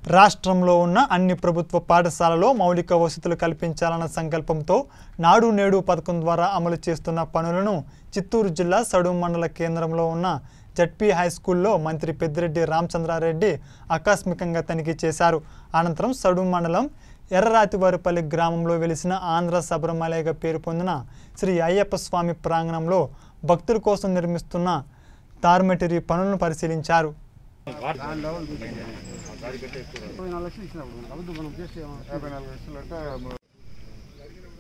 రాష్ట్రంలో ఉన్న అన్ని ప్రభుత్వ పాఠశాలలో మౌలిక వసతులు కల్పించాలన్న సంకల్పంతో నాడు నేడు పథకం ద్వారా అమలు చేస్తున్న పనులను చిత్తూరు జిల్లా సడు మండల కేంద్రంలో ఉన్న జడ్పీ హై స్కూల్లో మంత్రి పెద్దిరెడ్డి రామచంద్రారెడ్డి ఆకస్మికంగా తనిఖీ చేశారు అనంతరం సడు మండలం ఎర్రరాతివారిపల్లి గ్రామంలో వెలిసిన ఆంధ్ర శబరిమలైగా పేరు పొందిన శ్రీ అయ్యప్ప స్వామి ప్రాంగణంలో భక్తుల కోసం నిర్మిస్తున్న తార్మెటరీ పనులను పరిశీలించారు యాభై నాలుగు లక్షలు ఇచ్చినప్పుడు అబద్ధం మనం చేస్తే ఏమో. యాభై నాలుగు లక్షలు అంటే